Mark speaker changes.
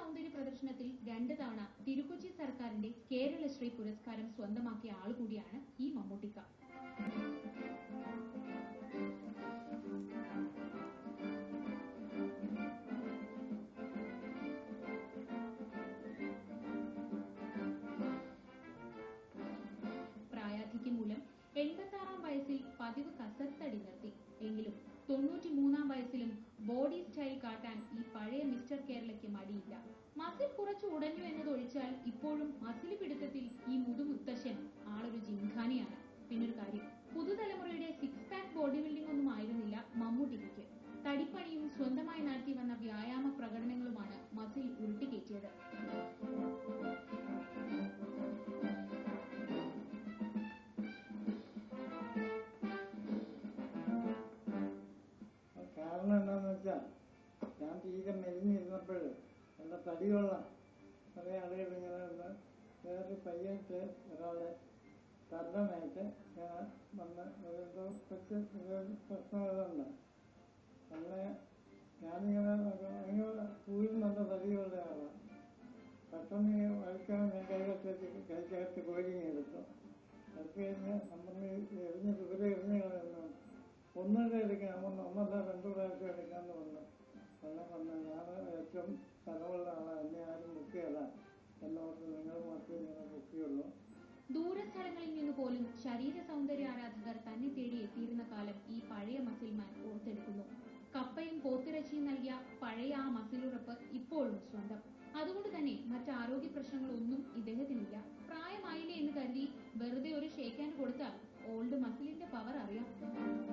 Speaker 1: സൗന്ദര്യ പ്രദർശനത്തിൽ രണ്ട് തവണ തിരുക്കൊച്ചി സർക്കാരിന്റെ കേരളശ്രീ പുരസ്കാരം സ്വന്തമാക്കിയ ആളുകൂടിയാണ് ഈ മമ്മൂട്ടിക്ക പ്രായാധിക്യം മൂലം എൺപത്തി ആറാം വയസ്സിൽ പതിവ് കസർത്തടി നിർത്തി എങ്കിലും തൊണ്ണൂറ്റി മൂന്നാം വയസ്സിലും ബോഡി സ്റ്റൈൽ കാട്ടാൻ ഈ പഴയ മിസ്റ്റർ കേരളയ്ക്ക് മടിയില്ല മസിൽ കുറച്ച് ഉടഞ്ഞു എന്നതൊഴിച്ചാൽ ഇപ്പോഴും മസിൽ പിടുത്തത്തിൽ ഈ മുതുമുത്തശ്ശൻ ആളൊരു ജിംഖാനിയാണ് പിന്നൊരു കാര്യം പുതുതലമുറയുടെ സിക്സ് പാക്ക് ബോഡി ബിൽഡിംഗ് ഒന്നും ആയിരുന്നില്ല മമ്മൂട്ടിക്ക് തടിപ്പണിയും സ്വന്തമായി നടത്തി വന്ന വ്യായാമ പ്രകടനങ്ങളുമാണ് മസിൽ ഉരുട്ടിക്കയറ്റിയത്
Speaker 2: കാരണം എന്താണെന്ന് വെച്ചാൽ ഞാൻ തീരെ മെലിഞ്ഞിരുന്നപ്പോൾ എൻ്റെ തടി കൊള്ളാം കുറേ ആളുകൾ ഇങ്ങനെ ഒന്ന് വേറൊരു പയ്യറ്റ് ഒരാളെ തരണമായിട്ട് ഞാൻ വന്ന് എന്തോ കൊച്ചു പ്രശ്നങ്ങളുണ്ട് അങ്ങനെ ഞാനിങ്ങനെ ഭയങ്കര കൂയിൽ നല്ല തടിയുള്ള ആളാണ് പെട്ടെന്ന് ഈ വഴിക്കാൻ ഞാൻ കൈകത്ത് കൈക്കകത്ത് കോഴിങ് എടുത്തു അത് കഴിഞ്ഞ് നമ്മൾ എറിഞ്ഞ് ദൂരെ എറിഞ്ഞ് കളയുന്നു ഒന്നുകൂടെ എടുക്കാം ഒന്ന് ഒന്നല്ല രണ്ടു പ്രാവശ്യം എടുക്കാന്ന് പറഞ്ഞു അങ്ങനെ വന്ന് ഞാൻ ഏറ്റവും സ്ഥലമുള്ള ആളാണ് എന്നെ ആരും ബുക്കുകയല്ല എന്നോർത്ത് നിങ്ങൾ മാത്രമേ ഇങ്ങനെ ബുക്കുകയുള്ളൂ
Speaker 1: ദൂരസ്ഥലങ്ങളിൽ നിന്ന് പോലും ശരീര സൗന്ദര്യ ആരാധകർ തന്നെ തേടി എത്തിയിരുന്ന കാലം ഈ പഴയ മസിൽമാൻ ഓർത്തെടുക്കുന്നു കപ്പയും പോത്തിറച്ചിയും നൽകിയ പഴയ ആ മസിലുറപ്പ് ഇപ്പോഴും സ്വന്തം അതുകൊണ്ട് തന്നെ മറ്റ് ആരോഗ്യ പ്രശ്നങ്ങളൊന്നും ഇദ്ദേഹത്തിനില്ല പ്രായമായില്ലേ എന്ന് കരുതി വെറുതെ ഒരു ഷേക്ക് ഹാൻഡ് കൊടുത്താൽ ഓൾഡ് മസിലിന്റെ പവർ അറിയാം